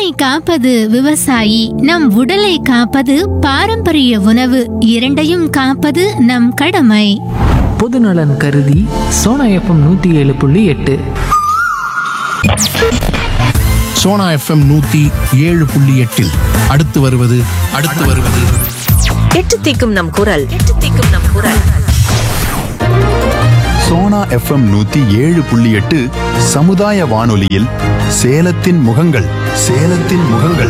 மண்ணை காப்பது விவசாயி நம் உடலை காப்பது பாரம்பரிய உணவு இரண்டையும் காப்பது நம் கடமை பொதுநலன் கருதி சோனா எஃப்எம் நூற்றி ஏழு புள்ளி எட்டு சோனா எஃப்எம் நூத்தி ஏழு புள்ளி எட்டில் அடுத்து வருவது அடுத்து வருவது எட்டு திக்கும் நம் குரல் எட்டு திக்கும் நம் குரல் சோனா எஃப்எம் நூத்தி ஏழு புள்ளி எட்டு சமுதாய வானொலியில் சேலத்தின் முகங்கள் சேலத்தின் முகங்கள்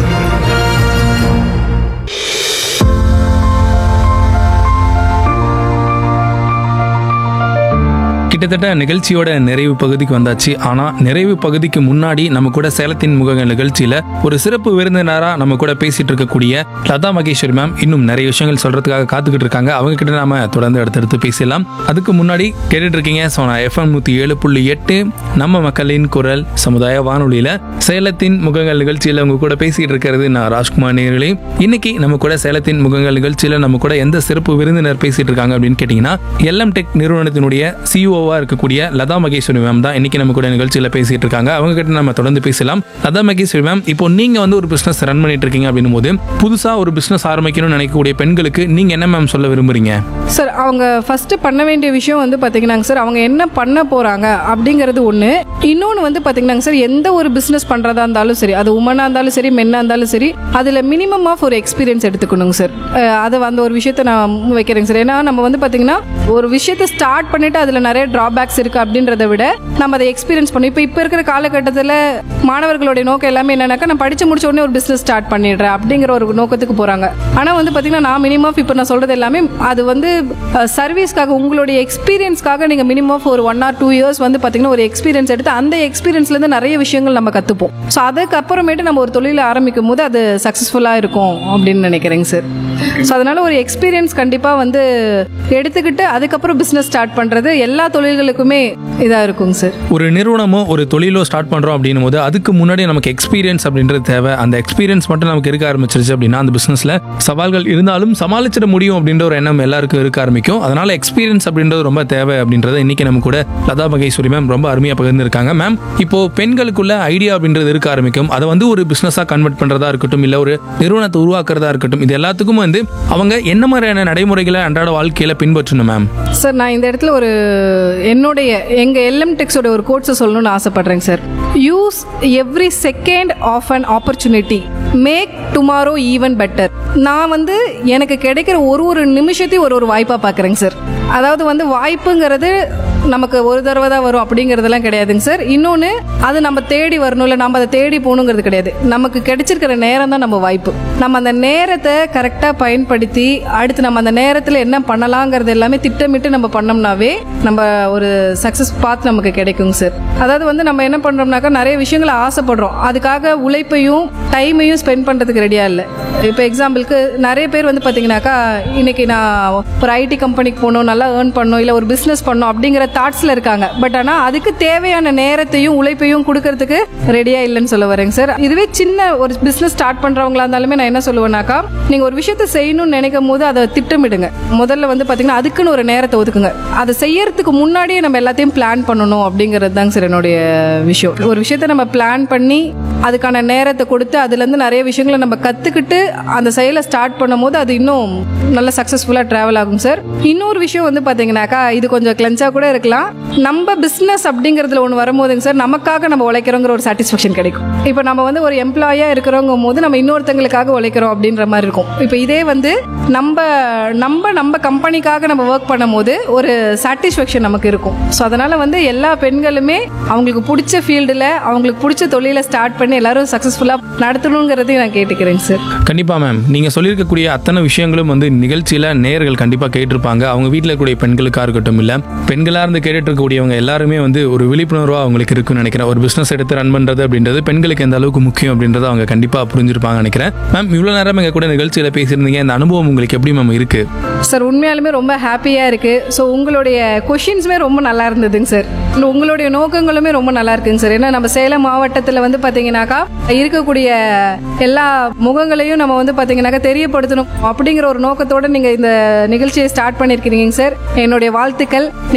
கிட்டத்தட்ட நிகழ்ச்சியோட நிறைவு பகுதிக்கு வந்தாச்சு ஆனா நிறைவு பகுதிக்கு முன்னாடி நம்ம கூட சேலத்தின் முகங்கள் நிகழ்ச்சியில ஒரு சிறப்பு விருந்தினரா நம்ம கூட பேசிட்டு இருக்கக்கூடிய லதா மகேஸ்வரி மேம் இன்னும் நிறைய விஷயங்கள் சொல்றதுக்காக காத்துக்கிட்டு இருக்காங்க அவங்க கிட்ட நாம தொடர்ந்து அடுத்தடுத்து பேசலாம் அதுக்கு முன்னாடி கேட்டுட்டு இருக்கீங்க சோனா எஃப்எம் நூத்தி ஏழு புள்ளி எட்டு நம்ம மக்களின் குரல் சமுதாய வானொலியில சேலத்தின் முகங்கள் நிகழ்ச்சியில உங்க கூட பேசிட்டு இருக்கிறது நான் ராஜ்குமார் நேர்களே இன்னைக்கு நம்ம கூட சேலத்தின் முகங்கள் நிகழ்ச்சியில நம்ம கூட எந்த சிறப்பு விருந்தினர் பேசிட்டு இருக்காங்க அப்படின்னு கேட்டீங்கன்னா எல்எம் டெக் நிறுவனத்தினுடைய சிஓவா இருக்கக்கூடிய லதா மகேஸ்வரி மேம் தான் இன்னைக்கு நம்ம கூட நிகழ்ச்சியில பேசிட்டு இருக்காங்க அவங்க கிட்ட நம்ம தொடர்ந்து பேசலாம் லதா மகேஸ்வரி மேம் இப்போ நீங்க வந்து ஒரு பிசினஸ் ரன் பண்ணிட்டு இருக்கீங்க அப்படின்னும் போது புதுசா ஒரு பிசினஸ் ஆரம்பிக்கணும்னு நினைக்கக்கூடிய பெண்களுக்கு நீங்க என்ன மேம் சொல்ல விரும்புறீங்க சார் அவங்க ஃபஸ்ட்டு பண்ண வேண்டிய விஷயம் வந்து பார்த்தீங்கன்னாங்க சார் அவங்க என்ன பண்ண போகிறாங்க அப்படிங்கிறது ஒன்று இன்னொன்று வந்து பார்த்தீங்கன்னாங்க சார் எந்த ஒரு பிஸ்னஸ் பண்ணுறதா இருந்தாலும் சரி அது உமனாக இருந்தாலும் சரி மென்னாக இருந்தாலும் சரி அதில் மினிமம் ஆஃப் ஒரு எக்ஸ்பீரியன்ஸ் எடுத்துக்கணுங்க சார் அஹ் அது அந்த ஒரு விஷயத்த நான் வைக்கிறேங்க சார் ஏன்னா நம்ம வந்து பார்த்தீங்கன்னா ஒரு விஷயத்தை ஸ்டார்ட் பண்ணிட்டு அதில் நிறைய ட்ராபேக்ஸ் இருக்குது அப்படின்றத விட நம்ம அதை எக்ஸ்பீரியன்ஸ் பண்ணி இப்போ இப்போ இருக்கிற காலகட்டத்தில் மாணவர்களுடைய நோக்கம் எல்லாமே என்னன்னாக்கா நான் படித்து முடிச்ச உடனே ஒரு பிஸ்னஸ் ஸ்டார்ட் பண்ணிடுறேன் அப்படிங்கிற ஒரு நோக்கத்துக்கு போகிறாங்க ஆனால் வந்து பார்த்தீங்கன்னா நான் மினிமம் ஆஃப் இப்போ நான் சொல்கிறது எல்லாமே அது வந்து சர்வீஸ்க்காக உங்களுடைய எக்ஸ்பீரியன்ஸ்க்காக நீங்கள் மினிமம் ஆஃப் ஒரு ஒன் ஆர் டூ இயர்ஸ் வந்து பார்த்தீங்கன்னா ஒரு எக்ஸ்பீரியன்ஸ் எடுத்து அந்த எக்ஸ்பீரியன்ஸ்லேருந்து நிறைய விஷயங்கள் நம்ம கற்றுப்போம் ஸோ அதுக்கப்புறமேட்டு நம்ம ஒரு தொழிலை ஆரம்பிக்கும் போது அது சக்ஸஸ்ஃபுல்லாக இருக்கும் அப்படின்னு நினைக்கிறேங்க சார் ஸோ அதனால ஒரு எக்ஸ்பீரியன்ஸ் கண்டிப்பாக வந்து எடுத்துக்கிட்டு அதுக்கப்புறம் பிஸ்னஸ் ஸ்டார்ட் பண்ணுறது எல்லா தொழில்களுக்குமே இதாக இருக்குங்க சார் ஒரு நிறுவனமோ ஒரு தொழிலோ ஸ்டார்ட் பண்றோம் அப்படின்னும் போது அதுக்கு முன்னாடி நமக்கு எக்ஸ்பீரியன்ஸ் அப்படின்றது தேவை அந்த எக்ஸ்பீரியன்ஸ் மட்டும் நமக்கு இருக்க ஆரம்பிச்சிருச்சு அப்படின்னா அந்த பிசினஸ்ல சவால்கள் இருந்தாலும் சமாளிச்சிட முடியும் அப்படின்ற ஒரு எண்ணம் எல்லாருக்கும் இருக்க ஆரம்பிக்கும் அதனால எக்ஸ்பீரியன்ஸ் அப்படின்றது ரொம்ப தேவை அப்படின்றத இன்னைக்கு நம்ம கூட லதா மகேஸ்வரி மேம் ரொம்ப அருமையா பகிர்ந்திருக்காங்க மேம் இப்போ பெண்களுக்குள்ள ஐடியா அப்படின்றது இருக்க ஆரம்பிக்கும் அதை வந்து ஒரு பிசினஸா கன்வெர்ட் பண்றதா இருக்கட்டும் இல்ல ஒரு நிறுவனத்தை உருவாக்குறதா இருக்கட்டும் இது எல்லாத்துக்கும் வந்து அவங்க என்ன மாதிரியான நடைமுறைகளை அன்றாட வாழ்க்கையில பின்பற்றணும் மேம் சார் நான் இந்த இடத்துல ஒரு என்னுடைய எங்க எல்எம் டெக்ஸோட ஒரு கோட்ஸை சொல்லணும்னு ஆசைப்படுறேங்க sir use every second of an opportunity make tomorrow even better நான் வந்து எனக்கு கிடைக்கிற ஒரு ஒரு நிமிஷத்தையும் ஒரு ஒரு வாய்ப்பாக பார்க்குறேங்க சார் அதாவது வந்து வாய்ப்புங்கிறது நமக்கு ஒரு தடவை தான் வரும் அப்படிங்கிறதெல்லாம் கிடையாதுங்க சார் இன்னொன்று அது நம்ம தேடி வரணும் இல்லை நம்ம அதை தேடி போகணுங்கிறது கிடையாது நமக்கு கிடைச்சிருக்கிற நேரம் தான் நம்ம வாய்ப்பு நம்ம அந்த நேரத்தை கரெக்டாக பயன்படுத்தி அடுத்து நம்ம அந்த நேரத்தில் என்ன பண்ணலாங்கிறது எல்லாமே திட்டமிட்டு நம்ம பண்ணோம்னாவே நம்ம ஒரு சக்ஸஸ் பாத் நமக்கு கிடைக்குங்க சார் அதாவது வந்து நம்ம என்ன பண்ணுறோம்னாக்கா நிறைய விஷயங்களை ஆசைப்படுறோம் அதுக்காக உழைப்பையும் டைமையும் ஸ்பெண்ட் பண்ணுறதுக்கு ரெடியாக இல்லை இப்போ எக்ஸாம்பிளுக்கு நிறைய பேர் வந்து பார்த்தீங்கன்னாக்கா இன்னைக்கு நான் ஒரு ஐடி கம்பெனிக்கு போகணும் நல்லா ஏர்ன் பண்ணணும் இல்லை ஒரு பிஸ்னஸ் பண்ணணும் அப்படிங்கிற தாட்ஸில் இருக்காங்க பட் ஆனால் அதுக்கு தேவையான நேரத்தையும் உழைப்பையும் கொடுக்கறதுக்கு ரெடியாக இல்லைன்னு சொல்ல வரேங்க சார் இதுவே சின்ன ஒரு பிஸ்னஸ் ஸ்டார்ட் பண்ணுறவங்களா இருந்தாலுமே நான் என்ன சொல்லுவேன்னாக்கா நீங்கள் ஒரு விஷயத்தை செய்யணும்னு நினைக்கும் போது அதை திட்டமிடுங்க முதல்ல வந்து பார்த்தீங்கன்னா அதுக்குன்னு ஒரு நேரத்தை ஒதுக்குங்க அதை செய்யறதுக்கு முன்னாடியே நம்ம எல்லாத்தையும் பிளான் பண்ணணும் அப்படிங்கிறது தாங்க சார் என்னுடைய விஷயம் ஒரு விஷயத்தை நம்ம பிளான் பண்ணி அதுக்கான நேரத்தை கொடுத்து அதுலேருந்து நிறைய விஷயங்களை நம்ம கற்றுக்கிட்டு அந்த செயலை ஸ்டார்ட் பண்ணும்போது அது இன்னும் நல்ல சக்ஸஸ்ஃபுல்லாக ட்ராவல் ஆகும் சார் இன்னொரு விஷயம் வந்து பார்த்தீங்கன்னாக்கா இது கொஞ்சம் கிளென்ஸாக கூட இருக்கலாம் நம்ம பிஸ்னஸ் அப்படிங்கிறதுல ஒன்று வரும்போதுங்க சார் நமக்காக நம்ம உழைக்கிறோங்கிற ஒரு சாட்டிஸ்ஃபேக்ஷன் கிடைக்கும் இப்போ நம்ம வந்து ஒரு எம்ப்ளாயாக இருக்கிறோங்கும் போது நம்ம இன்னொருத்தங்களுக்காக உழைக்கிறோம் அப்படின்ற மாதிரி இருக்கும் இப்போ இதே வந்து நம்ம நம்ம நம்ம கம்பெனிக்காக நம்ம ஒர்க் பண்ணும்போது ஒரு சாட்டிஸ்ஃபேக்ஷன் நமக்கு இருக்கும் ஸோ அதனால் வந்து எல்லா பெண்களுமே அவங்களுக்கு பிடிச்ச ஃபீல்டில் அவங்களுக்கு பிடிச்ச தொழிலை ஸ்டார்ட் பண்ணி எல்லாரும் சக்ஸஸ்ஃபுல்லாக நடத்தணுங்கிறதையும் நான் கேட்டுக்கிறேங்க சார் கண்டிப்பா மேம் நீங்க சொல்லியிருக்கக்கூடிய அத்தனை விஷயங்களும் வந்து நிகழ்ச்சியில நேயர்கள் கண்டிப்பா கேட்டிருப்பாங்க அவங்க வீட்டில் இருக்கக்கூடிய பெண்களுக்கா இருக்கட்டும் இல்ல பெண்களா இருந்து கேட்டுட்டு இருக்கக்கூடியவங்க எல்லாருமே வந்து ஒரு விழிப்புணர்வா அவங்களுக்கு இருக்குன்னு நினைக்கிறேன் ஒரு பிசினஸ் எடுத்து ரன் பண்றது அப்படின்றது பெண்களுக்கு எந்த அளவுக்கு முக்கியம் அப்படின்றத அவங்க கண்டிப்பா புரிஞ்சிருப்பாங்க நினைக்கிறேன் மேம் இவ்வளவு நேரம் எங்க கூட நிகழ்ச்சியில பேசியிருந்தீங்க இந்த அனுபவம் உங்களுக்கு எப்படி மேம் இருக்கு சார் உண்மையாலுமே ரொம்ப ஹாப்பியாக இருக்குது ஸோ உங்களுடைய கொஷின்ஸுமே ரொம்ப நல்லா இருந்ததுங்க சார் இன்னும் உங்களுடைய நோக்கங்களுமே ரொம்ப நல்லா இருக்குங்க சார் ஏன்னா நம்ம சேலம் மாவட்டத்தில் வந்து பார்த்தீங்கன்னாக்கா இருக்கக்கூடிய எல்லா முகங்களையும் நம்ம வந்து பார்த்தீங்கன்னாக்கா தெரியப்படுத்தணும் அப்படிங்கிற ஒரு நோக்கத்தோட நீங்கள் இந்த நிகழ்ச்சியை ஸ்டார்ட் பண்ணியிருக்கிறீங்க சார் என்னுடைய வாழ்த்துக்கள் நீங்கள் இது இன்னும்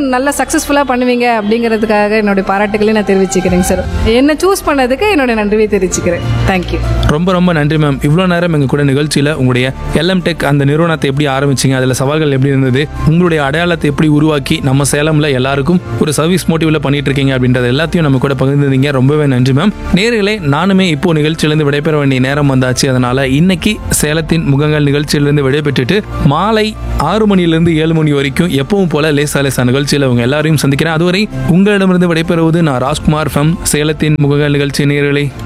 நல்ல சக்ஸஸ்ஃபுல்லாக பண்ணுவீங்க அப்படிங்கிறதுக்காக என்னுடைய பாராட்டுகளை நான் தெரிவிச்சுக்கிறேங்க சார் என்னை சூஸ் பண்ணதுக்கு என்னுடைய நன்றியை தெரிவிச்சுக்கிறேன் தேங்க்யூ ரொம்ப ரொம்ப நன்றி மேம் இவ்வளோ நேரம் எங்கள் கூட நிகழ்ச்சியில் உங்களுடைய எல்எம் டெக் அந்த நிறுவனத்தை எப்படி ஆரம்பிச்சீங்க அதில் சவால்கள் எப்படி இருந்தது உங்களுடைய அடையாளத்தை எப்படி உருவாக்கி நம்ம சேலமில் எல்லாருக்கும் ஒரு சர்வீஸ் மோட்டிவில் பண்ணிட்டு இருக்கீங்க அப்படின்றது எல்லாத்தையும் நம்ம கூட பகிர்ந்துருந்தீங்க ரொம்பவே நன்றி மேம் நேர்களே நானுமே இப்போ நிகழ்ச்சியிலேருந்து விடைபெற வேண்டிய நேரம் வந்தாச்சு அதனால இன்னைக்கு சேலத்தின் முகங்கள் நிகழ்ச்சியிலிருந்து விடைபெற்றுட்டு மாலை ஆறு மணியிலிருந்து ஏழு மணி வரைக்கும் எப்பவும் போல லேசா லேசா நிகழ்ச்சியில் உங்க எல்லாரையும் சந்திக்கிறேன் அதுவரை உங்களிடமிருந்து விடைபெறுவது நான் ராஜ்குமார் ஃபம் சேலத்தின் முகங்கள் நிகழ்ச்சி நேர்களே